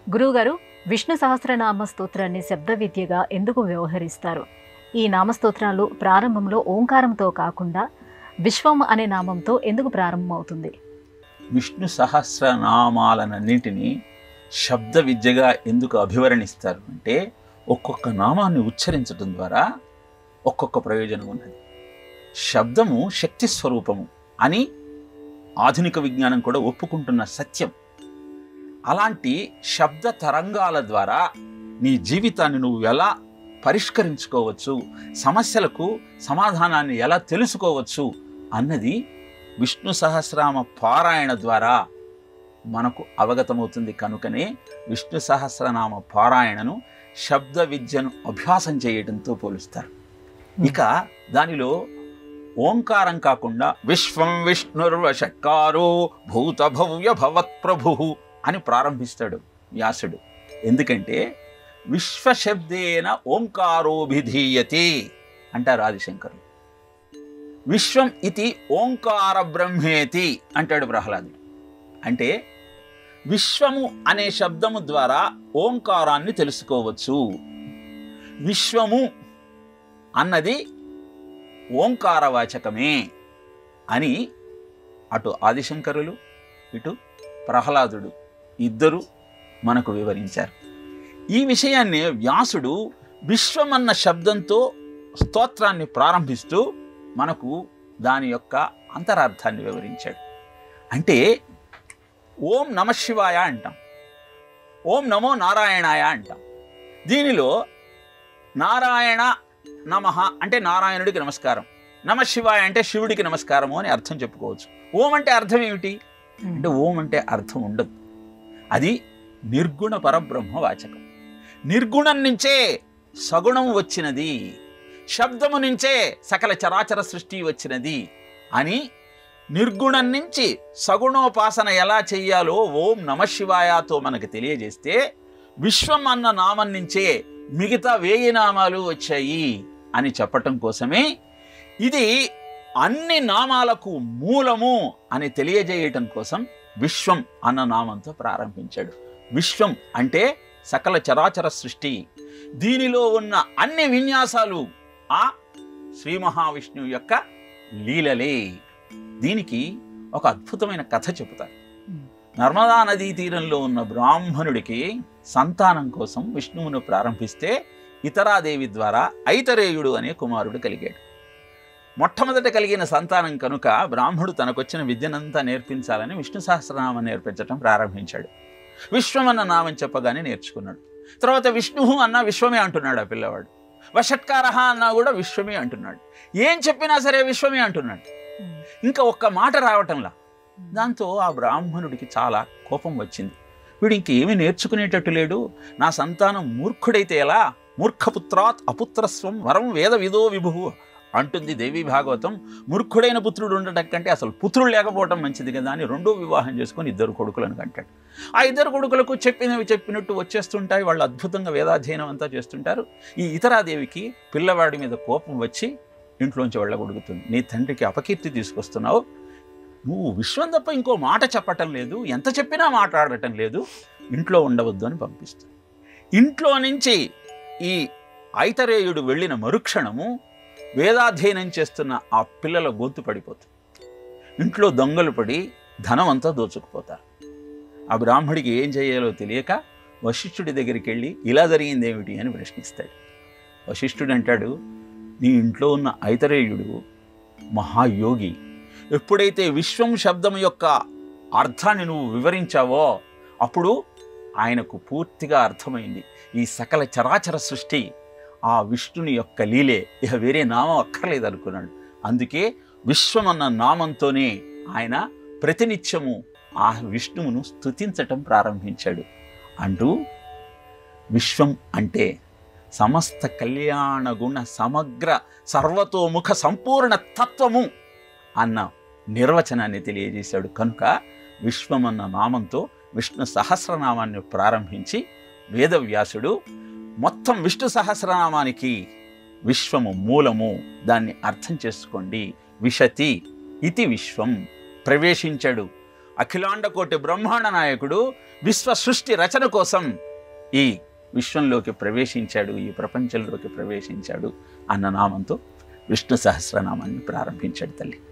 గురువుగారు విష్ణు సహస్రనామ స్తోత్రాన్ని శబ్ద విద్యగా ఎందుకు వ్యవహరిస్తారు ఈ నామస్తోత్రాలు ప్రారంభంలో ఓంకారంతో కాకుండా విశ్వం అనే నామంతో ఎందుకు ప్రారంభమవుతుంది విష్ణు సహస్రనామాలన్నింటినీ శబ్ద విద్యగా ఎందుకు అభివర్ణిస్తారు అంటే ఒక్కొక్క నామాన్ని ఉచ్చరించడం ద్వారా ఒక్కొక్క ప్రయోజనం ఉన్నది శబ్దము శక్తి స్వరూపము అని ఆధునిక విజ్ఞానం కూడా ఒప్పుకుంటున్న సత్యం అలాంటి శబ్ద తరంగాల ద్వారా నీ జీవితాన్ని నువ్వు ఎలా పరిష్కరించుకోవచ్చు సమస్యలకు సమాధానాన్ని ఎలా తెలుసుకోవచ్చు అన్నది విష్ణు సహస్రామ పారాయణ ద్వారా మనకు అవగతమవుతుంది కనుకనే విష్ణు సహస్రనామ పారాయణను శబ్ద విద్యను అభ్యాసం చేయడంతో పోలుస్తారు ఇక దానిలో ఓంకారం కాకుండా విశ్వం విష్ణుర్వషట్కారో భూత భవ్య భవత్ ప్రభు అని ప్రారంభిస్తాడు వ్యాసుడు ఎందుకంటే విశ్వశబ్దేన ఓంకారోభిధీయతే అంటారు ఆదిశంకరులు విశ్వం ఇది ఓంకార బ్రహ్మేతి అంటాడు ప్రహ్లాదుడు అంటే విశ్వము అనే శబ్దము ద్వారా ఓంకారాన్ని తెలుసుకోవచ్చు విశ్వము అన్నది ఓంకారవాచకమే అని అటు ఆదిశంకరులు ఇటు ప్రహ్లాదుడు ఇద్దరు మనకు వివరించారు ఈ విషయాన్ని వ్యాసుడు విశ్వమన్న శబ్దంతో స్తోత్రాన్ని ప్రారంభిస్తూ మనకు దాని యొక్క అంతరార్థాన్ని వివరించాడు అంటే ఓం నమ శివాయ అంటాం ఓం నమో నారాయణాయ అంటాం దీనిలో నారాయణ నమ అంటే నారాయణుడికి నమస్కారం నమ శివాయ అంటే శివుడికి నమస్కారము అని అర్థం చెప్పుకోవచ్చు ఓం అంటే అర్థం ఏమిటి అంటే ఓం అంటే అర్థం ఉండదు అది నిర్గుణ పరబ్రహ్మ వాచకం నిర్గుణం నుంచే సగుణం వచ్చినది శబ్దము నుంచే సకల చరాచర సృష్టి వచ్చినది అని నిర్గుణం నుంచి సగుణోపాసన ఎలా చెయ్యాలో ఓం నమశివాయతో మనకు తెలియజేస్తే విశ్వం అన్న నామం నుంచే మిగతా వేయి నామాలు వచ్చాయి అని చెప్పటం కోసమే ఇది అన్ని నామాలకు మూలము అని తెలియజేయటం కోసం విశ్వం అన్న నామంతో ప్రారంభించాడు విశ్వం అంటే సకల చరాచర సృష్టి దీనిలో ఉన్న అన్ని విన్యాసాలు ఆ శ్రీ మహావిష్ణువు యొక్క లీలలే దీనికి ఒక అద్భుతమైన కథ చెబుతారు నర్మదా నదీ తీరంలో ఉన్న బ్రాహ్మణుడికి సంతానం కోసం విష్ణువును ప్రారంభిస్తే ఇతరాదేవి ద్వారా ఐతరేయుడు అనే కుమారుడు కలిగాడు మొట్టమొదట కలిగిన సంతానం కనుక బ్రాహ్మడు తనకొచ్చిన విద్యనంతా నేర్పించాలని విష్ణు సహస్రనామం నేర్పించటం ప్రారంభించాడు విశ్వం అన్న నామం చెప్పగానే నేర్చుకున్నాడు తర్వాత విష్ణువు అన్న విశ్వమే అంటున్నాడు ఆ పిల్లవాడు వషట్కార అన్నా కూడా విశ్వమే అంటున్నాడు ఏం చెప్పినా సరే విశ్వమే అంటున్నాడు ఇంకా ఒక్క మాట రావటంలా దాంతో ఆ బ్రాహ్మణుడికి చాలా కోపం వచ్చింది వీడు ఇంకేమీ నేర్చుకునేటట్టు లేడు నా సంతానం మూర్ఖుడైతే ఎలా మూర్ఖపుత్రాత్ అపుత్రస్వం వరం వేద విదో విభు అంటుంది దేవి భాగవతం మూర్ఖుడైన పుత్రుడు ఉండటం కంటే అసలు పుత్రుడు లేకపోవటం మంచిది కదా అని రెండో వివాహం చేసుకొని ఇద్దరు కొడుకులను కంటాడు ఆ ఇద్దరు కొడుకులకు చెప్పినవి చెప్పినట్టు వచ్చేస్తుంటాయి వాళ్ళు అద్భుతంగా వేదాధ్యయనం అంతా చేస్తుంటారు ఈ ఇతరాదేవికి పిల్లవాడి మీద కోపం వచ్చి ఇంట్లోంచి వెళ్ళగొడుగుతుంది నీ తండ్రికి అపకీర్తి తీసుకొస్తున్నావు నువ్వు విశ్వం తప్ప ఇంకో మాట చెప్పటం లేదు ఎంత చెప్పినా మాట్లాడటం లేదు ఇంట్లో ఉండవద్దు అని పంపిస్తుంది ఇంట్లో నుంచి ఈ ఐతరేయుడు వెళ్ళిన మరుక్షణము వేదాధ్యయనం చేస్తున్న ఆ పిల్లల గొంతు పడిపోతుంది ఇంట్లో దొంగలు పడి ధనం అంతా దోచుకుపోతారు ఆ బ్రాహ్మడికి ఏం చేయాలో తెలియక వశిష్ఠుడి దగ్గరికి వెళ్ళి ఇలా జరిగింది ఏమిటి అని ప్రశ్నిస్తాడు వశిష్ఠుడు అంటాడు నీ ఇంట్లో ఉన్న ఐతరేయుడు మహాయోగి ఎప్పుడైతే విశ్వం శబ్దం యొక్క అర్థాన్ని నువ్వు వివరించావో అప్పుడు ఆయనకు పూర్తిగా అర్థమైంది ఈ సకల చరాచర సృష్టి ఆ విష్ణుని యొక్క లీలే ఇక వేరే నామం అక్కర్లేదు అనుకున్నాడు అందుకే విశ్వం అన్న నామంతోనే ఆయన ప్రతినిత్యము ఆ విష్ణువును స్తుతించటం ప్రారంభించాడు అంటూ విశ్వం అంటే సమస్త కళ్యాణ గుణ సమగ్ర సర్వతోముఖ సంపూర్ణ తత్వము అన్న నిర్వచనాన్ని తెలియజేశాడు కనుక విశ్వం అన్న నామంతో విష్ణు సహస్రనామాన్ని ప్రారంభించి వేదవ్యాసుడు మొత్తం విష్ణు సహస్రనామానికి విశ్వము మూలము దాన్ని అర్థం చేసుకోండి విశతి ఇతి విశ్వం ప్రవేశించాడు అఖిలాండ కోటి బ్రహ్మాండ నాయకుడు విశ్వ సృష్టి రచన కోసం ఈ విశ్వంలోకి ప్రవేశించాడు ఈ ప్రపంచంలోకి ప్రవేశించాడు అన్న నామంతో విష్ణు సహస్రనామాన్ని ప్రారంభించాడు తల్లి